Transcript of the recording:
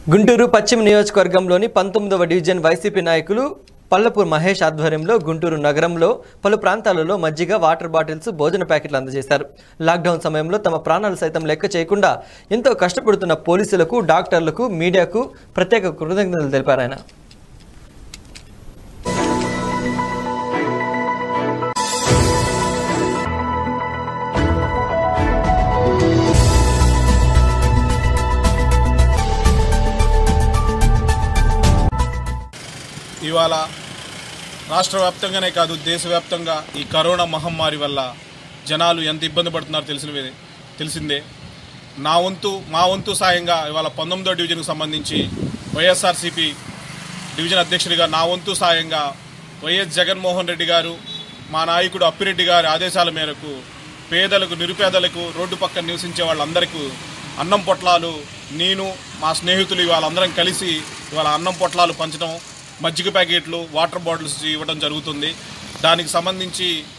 గుంటూరు పశ్చిమ నియోజకవర్గంలోని పంతొమ్మిదవ డివిజన్ వైసీపీ నాయకులు పల్లపూర్ మహేష్ ఆధ్వర్యంలో గుంటూరు నగరంలో పలు ప్రాంతాలలో మజ్జిగ వాటర్ బాటిల్స్ భోజన ప్యాకెట్లు అందజేశారు లాక్డౌన్ సమయంలో తమ ప్రాణాలు సైతం లెక్క చేయకుండా ఎంతో కష్టపడుతున్న పోలీసులకు డాక్టర్లకు మీడియాకు ప్రత్యేక కృతజ్ఞతలు తెలిపారు ఆయన ఇవాళ రాష్ట్ర వ్యాప్తంగానే కాదు దేశవ్యాప్తంగా ఈ కరోనా మహమ్మారి వల్ల జనాలు ఎంత ఇబ్బంది పడుతున్నారో తెలిసినవే తెలిసిందే నా వంతు మా వంతు సాయంగా ఇవాళ పంతొమ్మిదో డివిజన్కు సంబంధించి వైఎస్ఆర్సీపీ డివిజన్ అధ్యక్షుడిగా నా వంతు సాయంగా వైఎస్ జగన్మోహన్ రెడ్డి గారు మా నాయకుడు అప్పిరెడ్డి గారి ఆదేశాల మేరకు పేదలకు నిరుపేదలకు రోడ్డు పక్కన నివసించే వాళ్ళందరికీ అన్నం పొట్లాలు నేను మా స్నేహితులు ఇవాళ అందరం కలిసి ఇవాళ అన్నం పొట్లాలు పంచడం మజ్జిగ ప్యాకెట్లు వాటర్ బాటిల్స్ ఇవ్వడం జరుగుతుంది దానికి సంబంధించి